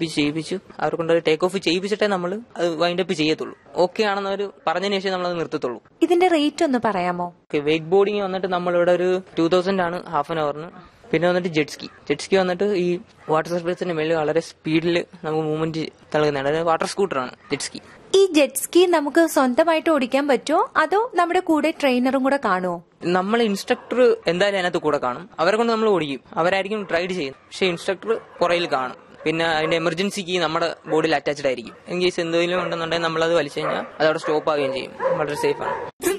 ചെയ്യിപ്പിച്ച് ചെയ്യിപ്പിച്ചു അവരെ കൊണ്ട് ടേക്ക് ഓഫ് ചെയ്യിപ്പിച്ചിട്ടേ നമ്മൾ അത് വൈൻഡ് അപ്പ് ചെയ്യത്തുള്ളൂ ഓക്കെ ആണെന്ന് അവർ പറഞ്ഞതിന് ശേഷം നമ്മൾ അത് നിർത്തത്തുള്ളൂ ഇതിന്റെ റേറ്റ് ഒന്ന് പറയാമോ വെയ്റ്റ് ബോർഡിങ് വന്നിട്ട് നമ്മളിവിടെ ഒരു ടൂ തൗസൻഡ് ആണ് ഹാഫ് ആൻ അവറിന് പിന്നെ വന്നിട്ട് ജെറ്റ്സ്കി ജെറ്റ്സ്കി വന്നിട്ട് ഈ വാട്ടർ സർഫേസിന്റെ മേളിൽ വളരെ സ്പീഡിൽ നമുക്ക് മൂവ്മെന്റ് നൽകുന്നതാണ് അതായത് വാട്ടർ സ്കൂട്ടറാണ് ജെറ്റ്സ്കി ഈ ജെറ്റ് സ്കി നമുക്ക് സ്വന്തമായിട്ട് ഓടിക്കാൻ പറ്റുമോ അതോ നമ്മുടെ കൂടെ ട്രെയിനറും കൂടെ കാണുമോ നമ്മൾ ഇൻസ്ട്രക്ടർ എന്തായാലും അതിനകത്ത് കൂടെ കാണും അവരെ കൊണ്ട് നമ്മൾ ഓടിക്കും അവരായിരിക്കും ട്രൈഡ് ചെയ്യുന്നത് പക്ഷെ ഇൻസ്ട്രക്ടർ പുറയിൽ കാണും പിന്നെ അതിന്റെ എമർജൻസി കീ നമ്മുടെ ബോഡിയിൽ അറ്റാച്ച്ഡ് ആയിരിക്കും ഇൻ കേസ് എന്തെങ്കിലും ഉണ്ടെന്നുണ്ടെങ്കിൽ നമ്മളത് വലിച്ചു കഴിഞ്ഞാൽ അത് അവിടെ സ്റ്റോപ്പ് ആവുകയും ചെയ്യും വളരെ സേഫ് ആണ്